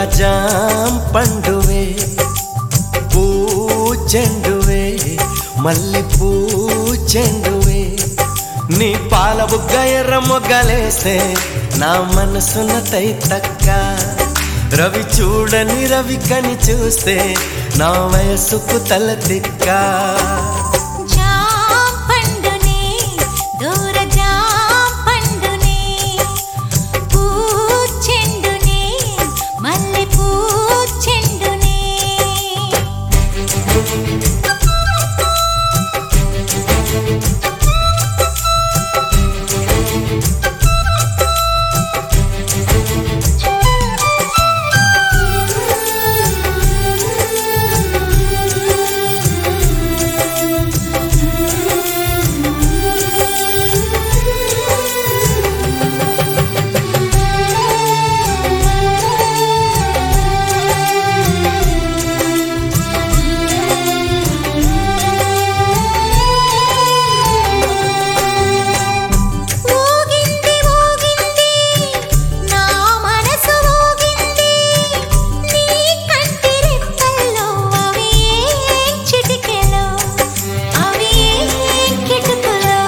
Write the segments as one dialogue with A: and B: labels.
A: jam పండువే పూ చెండువే మల్లె పూ చెండువే నీ పాల బుగ్గ ఎర్ర మొగ్గలేస్తే నా మనసున తక్క రవి చూడని రవి కని చూస్తే నా వయసుకు తల తిక్క
B: జాం పండునే దూర జాం పండునే పూ చెండునే మల్లె పూ చెండునే ఊగింది ఊగింది నా మనసు ఊగింది నీ కంటి రెప్పల్లో అవి ఏం చిటికెలో అవి ఏం కిటుకులో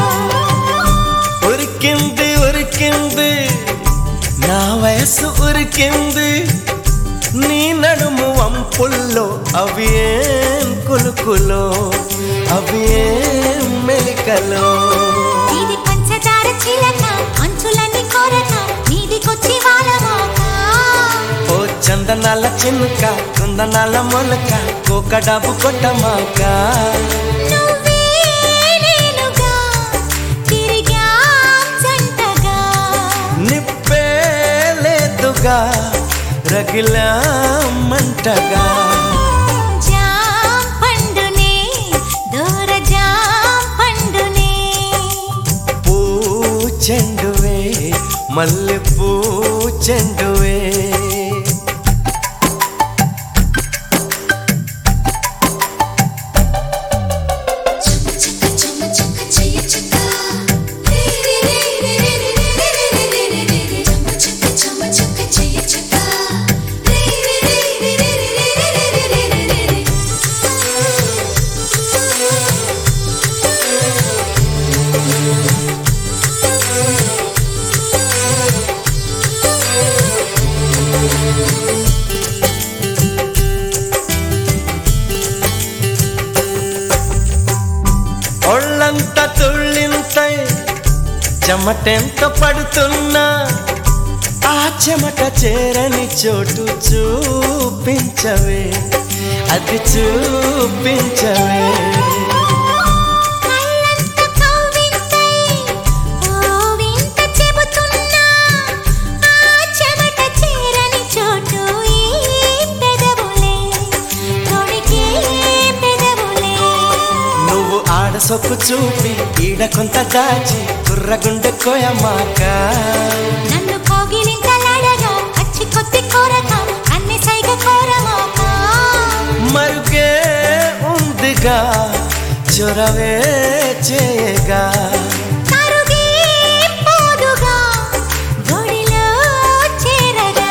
A: ఉరికింది ఉరికింది నా వయసు ఉరికింది నీ నడుము వంపుల్లో అవి ఏం కులుకులో అవి ఏం మెలికలో
B: ఇది పంచదార చిలక అంచులని కొరక నీదికొచ్చి వాలమాక
A: ఓ చందనాల చినుక కుందనాల మొలక కోకడాబు కొట్టమాక
B: నువ్వే నేనుగా తిరిగా జంటగా
A: నిప్పే లేదుగా రగిలా మంటగా
B: జాం పండునే దూర జాం పండునే
A: పూ చెండువే మల్లె పూ చెండువే ఒళ్ళంత తుళ్ళింతై చెమటెంత పడుతున్నా ఆ చెమట చేరని చోటు చూపించవే అది చూపించవే
B: కళ్ళంత కవ్వింతై ఓ వింత చెబుతున్నా ఆ చెమట చేరని చోటు ఈ పెదవులే తొడిగే పెదవులే
A: నువ్వు ఆడ సొక్కు చూపి ఈడ కొంత దాచి కుర్రగుండె కోయమాక
B: నన్ను కోగిలింతలడగా అచ్చి కొద్ది కోరక అన్ని సైగ కోరమాక
A: మరుగే ఉందిగా చొరవే చేయగా
B: కరుగే పోదుగా గుడిలో చేరగా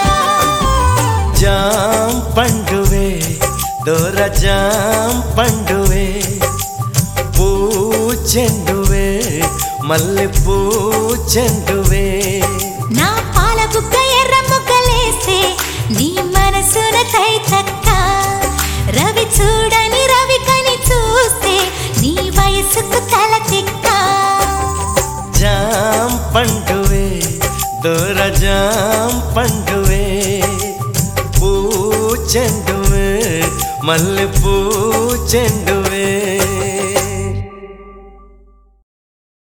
A: జాం పండువే దొర జాం పండువే పూ చెండువే మల్లె పూ చెండువే
B: నా పాల బుగ్గ ఎర్ర ముగ్గలేస్తే నీ మనసున తక్క రవి చూడని రవి కని చూస్తే నీ వయసుకు తల తిక్క
A: జాం పండువే దొర జాం పండువే పూ చెండువే మల్లె పూ చెండువే